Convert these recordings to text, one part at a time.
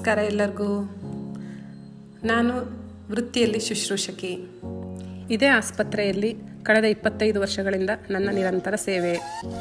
ನಮಸ್ಕಾರ ಎಲ್ಲರಿಗೂ ನಾನು ವೃತ್ತಿಯಲ್ಲಿ ಶುಶ್ರೂಷಕಿ ಇದೇ ಆಸ್ಪತ್ರೆಯಲ್ಲಿ ಕಳೆದ ಇಪ್ಪತ್ತೈದು ವರ್ಷಗಳಿಂದ ನನ್ನ ನಿರಂತರ ಸೇವೆ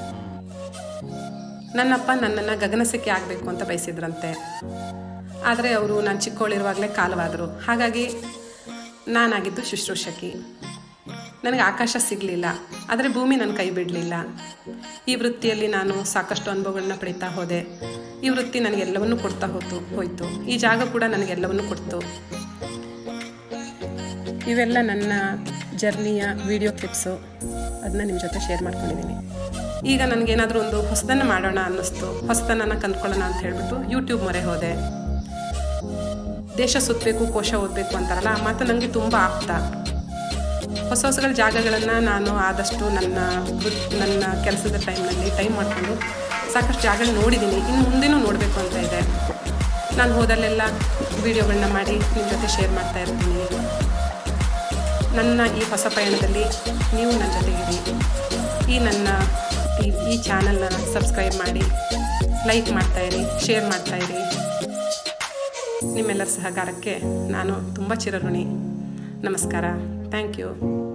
ನನ್ನಪ್ಪ ನನ್ನನ್ನು ಗಗನಸೆಕೆ ಆಗಬೇಕು ಅಂತ ಬಯಸಿದ್ರಂತೆ ಆದರೆ ಅವರು ನಾನು ಚಿಕ್ಕವಳಿರುವಾಗಲೇ ಕಾಲವಾದರು ಹಾಗಾಗಿ ನಾನಾಗಿದ್ದು ಶುಶ್ರೂಷಕಿ ನನಗೆ ಆಕಾಶ ಸಿಗಲಿಲ್ಲ ಆದರೆ ಭೂಮಿ ನನ್ನ ಕೈ ಬಿಡಲಿಲ್ಲ ಈ ವೃತ್ತಿಯಲ್ಲಿ ನಾನು ಸಾಕಷ್ಟು ಅನುಭವಗಳನ್ನ ಪಡಿತಾ ಹೋದೆ ಈ ವೃತ್ತಿ ನನಗೆಲ್ಲವನ್ನೂ ಕೊಡ್ತಾ ಹೋತು ಹೋಯಿತು ಈ ಜಾಗ ಕೂಡ ನನಗೆಲ್ಲವನ್ನೂ ಕೊಡ್ತು ಇವೆಲ್ಲ ನನ್ನ ಜರ್ನಿಯ ವಿಡಿಯೋ ಕ್ಲಿಪ್ಸು ಅದನ್ನ ನಿಮ್ಮ ಜೊತೆ ಶೇರ್ ಮಾಡ್ಕೊಂಡಿದ್ದೀನಿ ಈಗ ನನಗೇನಾದರೂ ಒಂದು ಹೊಸದನ್ನು ಮಾಡೋಣ ಅನ್ನಿಸ್ತು ಹೊಸದನ್ನು ಕಂದ್ಕೊಳ್ಳೋಣ ಅಂತ ಹೇಳ್ಬಿಟ್ಟು ಯೂಟ್ಯೂಬ್ ಮೊರೆ ಹೋದೆ ದೇಶ ಸುತ್ತಬೇಕು ಕೋಶ ಓದಬೇಕು ಅಂತಾರಲ್ಲ ಆ ಮಾತು ನನಗೆ ತುಂಬ ಆಪ್ತ ಹೊಸ ಹೊಸಗಳ ಜಾಗಗಳನ್ನು ನಾನು ಆದಷ್ಟು ನನ್ನ ವೃತ್- ನನ್ನ ಕೆಲಸದ ಟೈಮ್ನಲ್ಲಿ ಟೈಮ್ ಮಾಡಿಕೊಂಡು ಸಾಕಷ್ಟು ಜಾಗಗಳು ನೋಡಿದ್ದೀನಿ ಇನ್ನು ಮುಂದೆನೂ ನೋಡಬೇಕು ಅಂತ ಇದೆ ನಾನು ಹೋದಲ್ಲೆಲ್ಲ ವೀಡಿಯೋಗಳನ್ನ ಮಾಡಿ ನಿಮ್ಮ ಜೊತೆ ಶೇರ್ ಮಾಡ್ತಾ ಇರ್ತೀನಿ ನನ್ನ ಈ ಹೊಸ ಪಯಣದಲ್ಲಿ ನೀವು ನನ್ನ ಜೊತೆಗಿರಿ ಈ ನನ್ನ ಈ ಈ ಚಾನಲ್ನ ಸಬ್ಸ್ಕ್ರೈಬ್ ಮಾಡಿ ಲೈಕ್ ಮಾಡ್ತಾಯಿರಿ ಶೇರ್ ಮಾಡ್ತಾಯಿರಿ ನಿಮ್ಮೆಲ್ಲರ ಸಹಕಾರಕ್ಕೆ ನಾನು ತುಂಬ ಚಿರಋಣಿ ನಮಸ್ಕಾರ ಥ್ಯಾಂಕ್ ಯು